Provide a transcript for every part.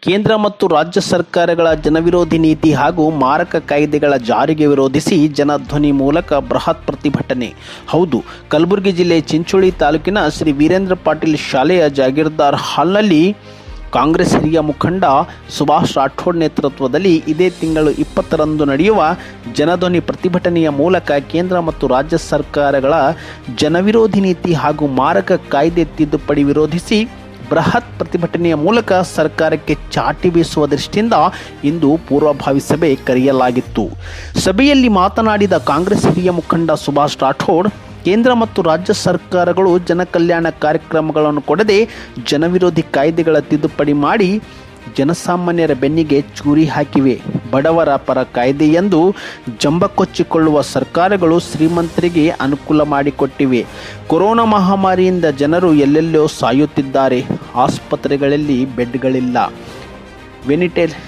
ಕೇಂದ್ರ ಮತ್ತು ರಾಜ್ಯ ಸರ್ಕಾರಗಳ ಜನವಿರೋಧಿ ನೀತಿ ಹಾಗೂ ಮಾರಕ ಕಾಯ್ದೆಗಳ ಜಾರಿಗೆ ವಿರೋಧಿಸಿ ಜನಧ್ವನಿ ಮೂಲಕ ಬೃಹತ್ ಪ್ರತಿಭಟನೆ ಹೌದು ಕಲಬುರಗಿ ಜಿಲ್ಲೆ ಚಿಂಚೋಳಿ ತಾಲೂಕಿನ ಶ್ರೀ ವೀರೇಂದ್ರ ಪಾಟೀಲ್ ಶಾಲೆಯ ಜಾಗೀರ್ದಾರ್ ಹಾಲ್ನಲ್ಲಿ ಕಾಂಗ್ರೆಸ್ ಹಿರಿಯ ಮುಖಂಡ ಸುಭಾಷ್ ರಾಠೋಡ್ ನೇತೃತ್ವದಲ್ಲಿ ಇದೇ ತಿಂಗಳು ಇಪ್ಪತ್ತರಂದು ನಡೆಯುವ ಜನಧ್ವನಿ ಪ್ರತಿಭಟನೆಯ ಮೂಲಕ ಕೇಂದ್ರ ಮತ್ತು ರಾಜ್ಯ ಸರ್ಕಾರಗಳ ಜನವಿರೋಧಿ ನೀತಿ ಹಾಗೂ ಮಾರಕ ಕಾಯ್ದೆ ತಿದ್ದುಪಡಿ ವಿರೋಧಿಸಿ ಬೃಹತ್ ಪ್ರತಿಭಟನೆಯ ಮೂಲಕ ಸರ್ಕಾರಕ್ಕೆ ಚಾಟಿ ಬೀಸುವ ದೃಷ್ಟಿಯಿಂದ ಇಂದು ಪೂರ್ವಭಾವಿ ಸಭೆ ಕರೆಯಲಾಗಿತ್ತು ಸಭೆಯಲ್ಲಿ ಮಾತನಾಡಿದ ಕಾಂಗ್ರೆಸ್ ಹಿರಿಯ ಮುಖಂಡ ಸುಭಾಷ್ ರಾಠೋಡ್ ಕೇಂದ್ರ ಮತ್ತು ರಾಜ್ಯ ಸರ್ಕಾರಗಳು ಜನಕಲ್ಯಾಣ ಕಾರ್ಯಕ್ರಮಗಳನ್ನು ಕೊಡದೆ ಜನವಿರೋಧಿ ಕಾಯ್ದೆಗಳ ತಿದ್ದುಪಡಿ ಮಾಡಿ ಜನಸಾಮಾನ್ಯರ ಬೆನ್ನಿಗೆ ಚೂರಿ ಹಾಕಿವೆ ಬಡವರ ಪರ ಕಾಯ್ದೆ ಎಂದು ಜಂಬ ಕೊಚ್ಚಿಕೊಳ್ಳುವ ಸರ್ಕಾರಗಳು ಶ್ರೀಮಂತರಿಗೆ ಅನುಕೂಲ ಮಾಡಿಕೊಟ್ಟಿವೆ ಕೊರೋನಾ ಮಹಾಮಾರಿಯಿಂದ ಜನರು ಎಲ್ಲೆಲ್ಲೋ ಸಾಯುತ್ತಿದ್ದಾರೆ ಆಸ್ಪತ್ರೆಗಳಲ್ಲಿ ಬೆಡ್ಗಳಿಲ್ಲ ವೆನಿಟೇಲ್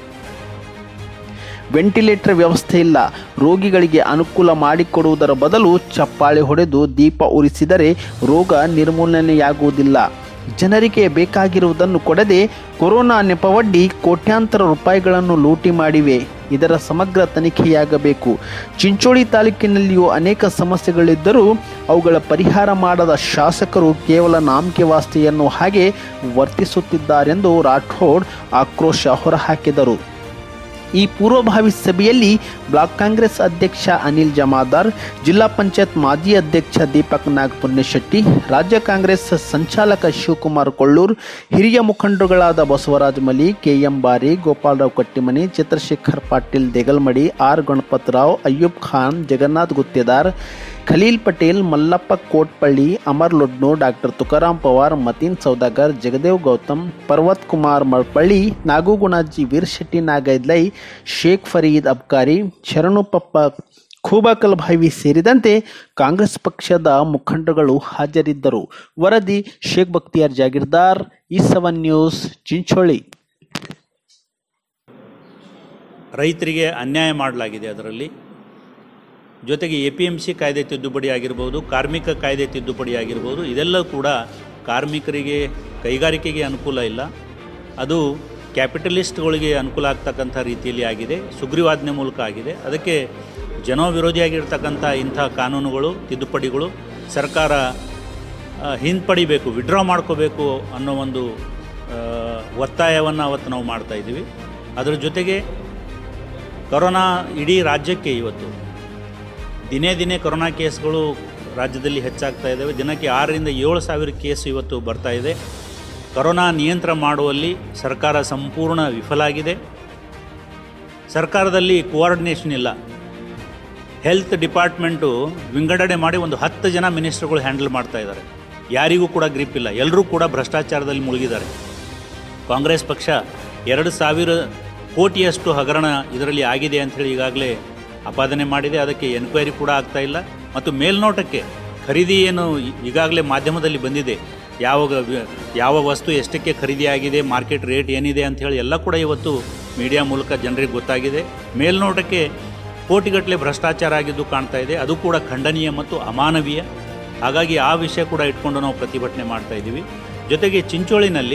ವೆಂಟಿಲೇಟರ್ ವ್ಯವಸ್ಥೆ ಇಲ್ಲ ರೋಗಿಗಳಿಗೆ ಅನುಕೂಲ ಮಾಡಿಕೊಡುವುದರ ಬದಲು ಚಪ್ಪಾಳೆ ಹೊಡೆದು ದೀಪ ಉರಿಸಿದರೆ ರೋಗ ನಿರ್ಮೂಲನೆಯಾಗುವುದಿಲ್ಲ ಜನರಿಗೆ ಬೇಕಾಗಿರುವುದನ್ನು ಕೊಡದೆ ಕೊರೋನಾ ನೆಪವಡ್ಡಿ ಕೋಟ್ಯಾಂತರ ರೂಪಾಯಿಗಳನ್ನು ಲೂಟಿ ಮಾಡಿವೆ ಇದರ ಸಮಗ್ರ ತನಿಖೆಯಾಗಬೇಕು ಚಿಂಚೋಳಿ ತಾಲೂಕಿನಲ್ಲಿಯೂ ಅನೇಕ ಸಮಸ್ಯೆಗಳಿದ್ದರೂ ಅವುಗಳ ಪರಿಹಾರ ಮಾಡದ ಶಾಸಕರು ಕೇವಲ ನಾಮಕೆ ವಾಸ್ತೆಯನ್ನು ಹಾಗೆ ವರ್ತಿಸುತ್ತಿದ್ದಾರೆಂದು ರಾಠೋಡ್ ಆಕ್ರೋಶ ಹೊರಹಾಕಿದರು ಈ ಪೂರ್ವಭಾವಿ ಸಭೆಯಲ್ಲಿ ಬ್ಲಾಕ್ ಕಾಂಗ್ರೆಸ್ ಅಧ್ಯಕ್ಷ ಅನಿಲ್ ಜಮಾದಾರ್ ಜಿಲ್ಲಾ ಪಂಚಾಯತ್ ಮಾಜಿ ಅಧ್ಯಕ್ಷ ದೀಪಕ್ ನಾಗಪುಣ್ಯಶೆಟ್ಟಿ ರಾಜ್ಯ ಕಾಂಗ್ರೆಸ್ ಸಂಚಾಲಕ ಶಿವಕುಮಾರ್ ಕೊಳ್ಳೂರ್ ಹಿರಿಯ ಮುಖಂಡರುಗಳಾದ ಬಸವರಾಜ ಮಲಿ ಕೆಎಂ ಬಾರಿ ಗೋಪಾಲರಾವ್ ಕಟ್ಟಿಮನಿ ಚಂದ್ರಶೇಖರ್ ಪಾಟೀಲ್ ದೇಗಲ್ಮಡಿ ಆರ್ ಗಣಪತರಾವ್ ಅಯ್ಯೂಬ್ ಖಾನ್ ಜಗನ್ನಾಥ್ ಗುತ್ತೇದಾರ್ ಖಲೀಲ್ ಪಟೇಲ್ ಮಲ್ಲಪ್ಪ ಕೋಟ್ಪಳ್ಳಿ ಅಮರ್ ಲುಡ್ನು ಡಾಕ್ಟರ್ ತುಕಾರಾಮ್ ಪವಾರ್ ಮತೀನ್ ಸೌದಾಗರ್ ಜಗದೇವ್ ಗೌತಮ್ ಪರ್ವತ್ ಕುಮಾರ್ ಮಳ್ಪಳ್ಳಿ ನಾಗುಗುಣಾಜಿ ವೀರಶೆಟ್ಟಿ ನಾಗೈದ್ಲೈ ಶೇಖ್ ಫರೀದ್ ಅಬ್ಕಾರಿ ಶರಣು ಪಪ್ಪ ಖೂಬಾಕಲ್ ಭಾವಿ ಸೇರಿದಂತೆ ಕಾಂಗ್ರೆಸ್ ಪಕ್ಷದ ಮುಖಂಡರುಗಳು ಹಾಜರಿದ್ದರು ವರದಿ ಶೇಖ್ ಬಕ್ತಿಯಾರ್ ಜಾಗೀರ್ದಾರ್ ಈ ಸೆವೆನ್ ನ್ಯೂಸ್ ಚಿಂಚೋಳಿ ರೈತರಿಗೆ ಅನ್ಯಾಯ ಮಾಡಲಾಗಿದೆ ಅದರಲ್ಲಿ ಜೊತೆಗೆ ಎ ಪಿ ಎಮ್ ಸಿ ಕಾಯ್ದೆ ತಿದ್ದುಪಡಿ ಆಗಿರ್ಬೋದು ಕಾರ್ಮಿಕ ಕಾಯ್ದೆ ತಿದ್ದುಪಡಿ ಆಗಿರ್ಬೋದು ಇದೆಲ್ಲ ಕೂಡ ಕಾರ್ಮಿಕರಿಗೆ ಕೈಗಾರಿಕೆಗೆ ಅನುಕೂಲ ಇಲ್ಲ ಅದು ಕ್ಯಾಪಿಟಲಿಸ್ಟ್ಗಳಿಗೆ ಅನುಕೂಲ ಆಗ್ತಕ್ಕಂಥ ರೀತಿಯಲ್ಲಿ ಆಗಿದೆ ಸುಗ್ರೀವಾಜ್ಞೆ ಮೂಲಕ ಆಗಿದೆ ಅದಕ್ಕೆ ಜನವಿರೋಧಿಯಾಗಿರ್ತಕ್ಕಂಥ ಇಂಥ ಕಾನೂನುಗಳು ತಿದ್ದುಪಡಿಗಳು ಸರ್ಕಾರ ಆ, ಹಿಂಪಡಿಬೇಕು ವಿಡ್ರಾ ಮಾಡ್ಕೋಬೇಕು ಅನ್ನೋ ಒಂದು ಒತ್ತಾಯವನ್ನು ಅವತ್ತು ನಾವು ಮಾಡ್ತಾ ಇದ್ದೀವಿ ಅದರ ಜೊತೆಗೆ ಕೊರೋನಾ ಇಡೀ ರಾಜ್ಯಕ್ಕೆ ಇವತ್ತು ದಿನೇ ದಿನೇ ಕೊರೋನಾ ಕೇಸ್ಗಳು ರಾಜ್ಯದಲ್ಲಿ ಹೆಚ್ಚಾಗ್ತಾ ಇದ್ದಾವೆ ದಿನಕ್ಕೆ ಆರರಿಂದ ಏಳು ಸಾವಿರ ಕೇಸ್ ಇವತ್ತು ಬರ್ತಾ ಇದೆ ಕೊರೋನಾ ನಿಯಂತ್ರಣ ಮಾಡುವಲ್ಲಿ ಸರ್ಕಾರ ಸಂಪೂರ್ಣ ವಿಫಲ ಆಗಿದೆ ಸರ್ಕಾರದಲ್ಲಿ ಕೋಆರ್ಡಿನೇಷನ್ ಇಲ್ಲ ಹೆಲ್ತ್ ಡಿಪಾರ್ಟ್ಮೆಂಟು ವಿಂಗಡಣೆ ಮಾಡಿ ಒಂದು ಹತ್ತು ಜನ ಮಿನಿಸ್ಟರ್ಗಳು ಹ್ಯಾಂಡಲ್ ಮಾಡ್ತಾ ಇದ್ದಾರೆ ಯಾರಿಗೂ ಕೂಡ ಗ್ರಿಪ್ ಇಲ್ಲ ಎಲ್ಲರೂ ಕೂಡ ಭ್ರಷ್ಟಾಚಾರದಲ್ಲಿ ಮುಳುಗಿದ್ದಾರೆ ಕಾಂಗ್ರೆಸ್ ಪಕ್ಷ ಎರಡು ಸಾವಿರ ಕೋಟಿಯಷ್ಟು ಹಗರಣ ಇದರಲ್ಲಿ ಆಗಿದೆ ಅಂಥೇಳಿ ಈಗಾಗಲೇ ಆಪಾದನೆ ಮಾಡಿದೆ ಅದಕ್ಕೆ ಎನ್ಕ್ವೈರಿ ಕೂಡ ಆಗ್ತಾ ಇಲ್ಲ ಮತ್ತು ಮೇಲ್ನೋಟಕ್ಕೆ ಖರೀದಿ ಏನು ಈ- ಈಗಾಗಲೇ ಮಾಧ್ಯಮದಲ್ಲಿ ಬಂದಿದೆ ಯಾವ ಗ- ಯಾವ ವಸ್ತು ಎಷ್ಟಕ್ಕೆ ಖರೀದಿ ಆಗಿದೆ ಮಾರ್ಕೆಟ್ ರೇಟ್ ಏನಿದೆ ಅಂಥೇಳಿ ಎಲ್ಲ ಕೂಡ ಇವತ್ತು ಮೀಡಿಯಾ ಮೂಲಕ ಜನರಿಗೆ ಗೊತ್ತಾಗಿದೆ ಮೇಲ್ನೋಟಕ್ಕೆ ಕೋಟಿಗಟ್ಟಲೆ ಭ್ರಷ್ಟಾಚಾರ ಆಗಿದ್ದು ಕಾಣ್ತಾ ಇದೆ ಅದು ಕೂಡ ಖಂಡನೀಯ ಮತ್ತು ಅಮಾನವೀಯ ಹಾಗಾಗಿ ಆ ವಿಷಯ ಕೂಡ ಇಟ್ಕೊಂಡು ನಾವು ಪ್ರತಿಭಟನೆ ಮಾಡ್ತಾ ಇದ್ದೀವಿ ಜೊತೆಗೆ ಚಿಂಚೋಳಿನಲ್ಲಿ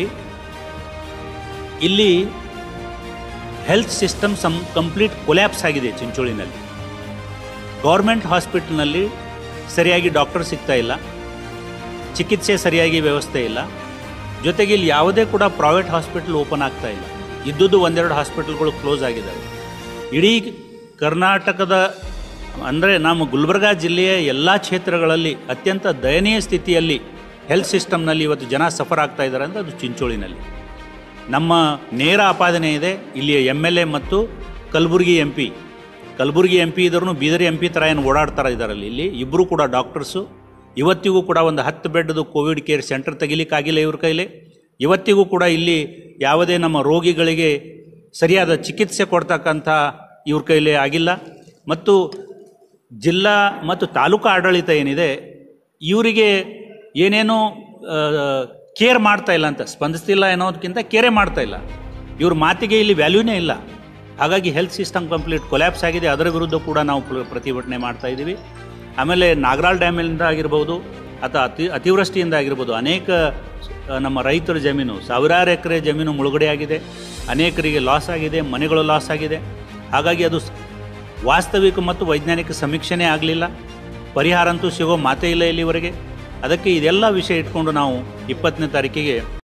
ಇಲ್ಲಿ health system some complete collapse ಆಗಿದೆ ಚಿಂಚೋಳಿನಲ್ಲಿ ಗೌರ್ಮೆಂಟ್ ಹಾಸ್ಪಿಟಲ್ನಲ್ಲಿ ಸರಿಯಾಗಿ ಡಾಕ್ಟರ್ ಸಿಗ್ತಾ ಇಲ್ಲ ಚಿಕಿತ್ಸೆ ಸರಿಯಾಗಿ ವ್ಯವಸ್ಥೆ ಇಲ್ಲ ಜೊತೆಗೆ ಇಲ್ಲಿ ಯಾವುದೇ ಕೂಡ ಪ್ರೈವೇಟ್ ಹಾಸ್ಪಿಟಲ್ ಓಪನ್ ಆಗ್ತಾ ಇಲ್ಲ ಇದ್ದುದು ಒಂದೆರಡು ಹಾಸ್ಪಿಟಲ್ಗಳು ಕ್ಲೋಸ್ ಆಗಿದ್ದಾವೆ ಇಡೀ ಕರ್ನಾಟಕದ ಅಂದರೆ ನಮ್ಮ ಗುಲ್ಬರ್ಗಾ ಜಿಲ್ಲೆಯ ಎಲ್ಲ ಕ್ಷೇತ್ರಗಳಲ್ಲಿ ಅತ್ಯಂತ ದಯನೀಯ ಸ್ಥಿತಿಯಲ್ಲಿ ಹೆಲ್ತ್ ಸಿಸ್ಟಮ್ನಲ್ಲಿ ಇವತ್ತು ಜನ ಸಫರ್ ಆಗ್ತಾ ಇದ್ದಾರೆ ಅಂದರೆ ಅದು ಚಿಂಚೋಳಿನಲ್ಲಿ ನಮ್ಮ ನೇರ ಆಪಾದನೆ ಇದೆ ಇಲ್ಲಿಯ ಎಮ್ ಎಲ್ ಎ ಮತ್ತು Kalaburagi M P Kalaburagi M P ಇದ್ರೂ ಬೀದರ್ ಎಂ ಪಿ ಥರ ಏನು ಓಡಾಡ್ತಾರೆ ಇದ್ದಾರಲ್ಲಿ ಇಲ್ಲಿ ಇಬ್ಬರು ಕೂಡ ಡಾಕ್ಟರ್ಸು ಇವತ್ತಿಗೂ ಕೂಡ ಒಂದು ಹತ್ತು ಬೆಡ್ದು ಕೋವಿಡ್ ಕೇರ್ ಸೆಂಟರ್ ತೆಗಿಲಿಕ್ಕಾಗಿಲ್ಲ ಇವ್ರ ಕೈಲಿ ಇವತ್ತಿಗೂ ಕೂಡ ಇಲ್ಲಿ ಯಾವುದೇ ನಮ್ಮ ರೋಗಿಗಳಿಗೆ ಸರಿಯಾದ ಚಿಕಿತ್ಸೆ ಕೊಡ್ತಕ್ಕಂಥ ಇವ್ರ ಕೈಲಿ ಆಗಿಲ್ಲ ಮತ್ತು ಜಿಲ್ಲಾ ಮತ್ತು ತಾಲೂಕು ಆಡಳಿತ ಏನಿದೆ ಇವರಿಗೆ ಏನೇನೋ ಕೇರ್ ಮಾಡ್ತಾ ಇಲ್ಲ ಅಂತ ಸ್ಪಂದಿಸ್ತಿಲ್ಲ ಅನ್ನೋದಕ್ಕಿಂತ ಕೇರೇ ಮಾಡ್ತಾ ಇಲ್ಲ ಇವ್ರ ಮಾತಿಗೆ ಇಲ್ಲಿ ವ್ಯಾಲ್ಯೂನೇ ಇಲ್ಲ ಹಾಗಾಗಿ ಹೆಲ್ತ್ ಸಿಸ್ಟಮ್ ಕಂಪ್ಲೀಟ್ ಕೊಲ್ಯಾಪ್ಸ್ ಆಗಿದೆ ಅದರ ವಿರುದ್ಧ ಕೂಡ ನಾವು ಪ್ರ- ಪ್ರತಿಭಟನೆ ಮಾಡ್ತಾ ಇದ್ದೀವಿ ಆಮೇಲೆ ನಾಗರಾಳ್ ಡ್ಯಾಮಿಂದ ಆಗಿರ್ಬೋದು ಅಥವಾ ಅತಿ ಅತಿವೃಷ್ಟಿಯಿಂದ ಆಗಿರ್ಬೋದು ಅನೇಕ ಆ, ನಮ್ಮ ರೈತರ ಜಮೀನು ಸಾವಿರಾರು ಎಕರೆ ಜಮೀನು ಮುಳುಗಡೆಯಾಗಿದೆ ಅನೇಕರಿಗೆ ಲಾಸ್ ಆಗಿದೆ ಮನೆಗಳು ಲಾಸ್ ಆಗಿದೆ ಹಾಗಾಗಿ ಅದು ಸ್- ವಾಸ್ತವಿಕ ಮತ್ತು ವೈಜ್ಞಾನಿಕ ಸಮೀಕ್ಷೆನೇ ಆಗಲಿಲ್ಲ ಪರಿಹಾರ ಅಂತೂ ಸಿಗೋ ಮಾತೇ ಇಲ್ಲ ಇಲ್ಲಿವರೆಗೆ ಅದಕ್ಕೆ ಇದೆಲ್ಲ ವಿಷಯ ಇಟ್ಕೊಂಡು ನಾವು ಇಪ್ಪತ್ತನೇ ತಾರೀಕಿಗೆ